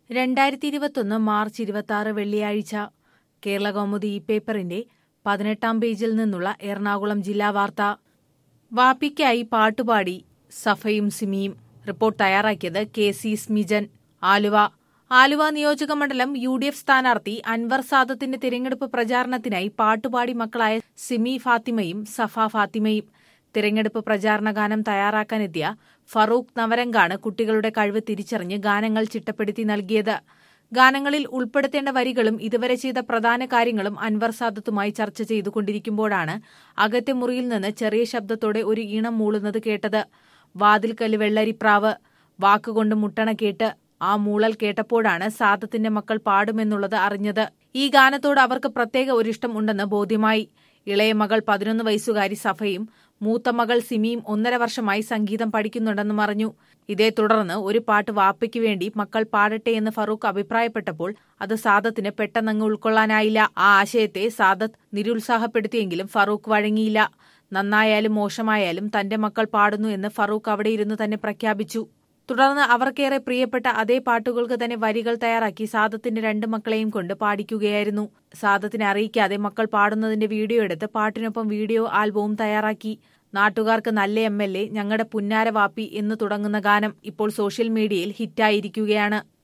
രണ്ടായിരത്തി ഇരുപത്തൊന്ന് മാർച്ച് ഇരുപത്തി ആറ് വെള്ളിയാഴ്ച കേരള കൗമുദി ഈ പേപ്പറിന്റെ പതിനെട്ടാം പേജിൽ നിന്നുള്ള എറണാകുളം ജില്ലാ വാർത്ത വാപ്പിക്കായി പാട്ടുപാടി സഫയും സിമിയും റിപ്പോർട്ട് തയ്യാറാക്കിയത് കെ സി സ്മിജൻ ആലുവ ആലുവ നിയോജക മണ്ഡലം യു ഡി എഫ് സ്ഥാനാർത്ഥി അൻവർ സാദത്തിന്റെ തിരഞ്ഞെടുപ്പ് പ്രചാരണത്തിനായി പാട്ടുപാടി മക്കളായ സിമി ഫാത്തിമയും സഫ ഫാത്തിമയും തിരഞ്ഞെടുപ്പ് പ്രചാരണ ഗാനം തയ്യാറാക്കാനെത്തിയ ഫറൂഖ് നവരംഗാണ് കുട്ടികളുടെ കഴിവ് തിരിച്ചറിഞ്ഞ് ഗാനങ്ങൾ ചിട്ടപ്പെടുത്തി നൽകിയത് ഗാനങ്ങളിൽ ഉൾപ്പെടുത്തേണ്ട വരികളും ഇതുവരെ ചെയ്ത പ്രധാന കാര്യങ്ങളും അൻവർ സാദത്തുമായി ചർച്ച ചെയ്തുകൊണ്ടിരിക്കുമ്പോഴാണ് അകത്തെ മുറിയിൽ നിന്ന് ചെറിയ ശബ്ദത്തോടെ ഒരു ഈണം മൂളുന്നത് കേട്ടത് വാതിൽക്കല് വെള്ളരിപ്രാവ് വാക്കുകൊണ്ട് മുട്ടണ കേട്ട് ആ മൂളൽ കേട്ടപ്പോഴാണ് സാദത്തിന്റെ മക്കൾ പാടുമെന്നുള്ളത് അറിഞ്ഞത് ഈ ഗാനത്തോട് അവർക്ക് പ്രത്യേക ഒരിഷ്ടം ഉണ്ടെന്ന് ബോധ്യമായി ഇളയ മകൾ പതിനൊന്ന് വയസ്സുകാരി സഫയും മൂത്ത മകൾ സിമിയും ഒന്നര വർഷമായി സംഗീതം പഠിക്കുന്നുണ്ടെന്നും അറിഞ്ഞു ഇതേ തുടർന്ന് ഒരു പാട്ട് വാപ്പയ്ക്ക് വേണ്ടി മക്കൾ പാടട്ടെ എന്ന് ഫറൂഖ് അഭിപ്രായപ്പെട്ടപ്പോൾ അത് സാദത്തിന് പെട്ടെന്നങ്ങ് ഉൾക്കൊള്ളാനായില്ല ആ ആശയത്തെ സാദത്ത് നിരുത്സാഹപ്പെടുത്തിയെങ്കിലും ഫറൂഖ് വഴങ്ങിയില്ല നന്നായാലും മോശമായാലും തന്റെ മക്കൾ പാടുന്നു എന്ന് ഫറൂഖ് അവിടെ ഇരുന്ന് തന്നെ പ്രഖ്യാപിച്ചു തുടർന്ന് അവർക്കേറെ പ്രിയപ്പെട്ട അതേ പാട്ടുകൾക്ക് തന്നെ വരികൾ തയ്യാറാക്കി സാദത്തിന്റെ രണ്ട് മക്കളെയും കൊണ്ട് പാടിക്കുകയായിരുന്നു സാദത്തിനെ അറിയിക്കാതെ മക്കൾ പാടുന്നതിന്റെ വീഡിയോ എടുത്ത് പാട്ടിനൊപ്പം വീഡിയോ ആൽബവും തയ്യാറാക്കി നാട്ടുകാർക്ക് നല്ല എം എൽ എ ഞങ്ങളുടെ പുന്നാര വാപ്പി എന്ന് തുടങ്ങുന്ന ഗാനം ഇപ്പോൾ സോഷ്യൽ മീഡിയയിൽ ഹിറ്റായിരിക്കുകയാണ്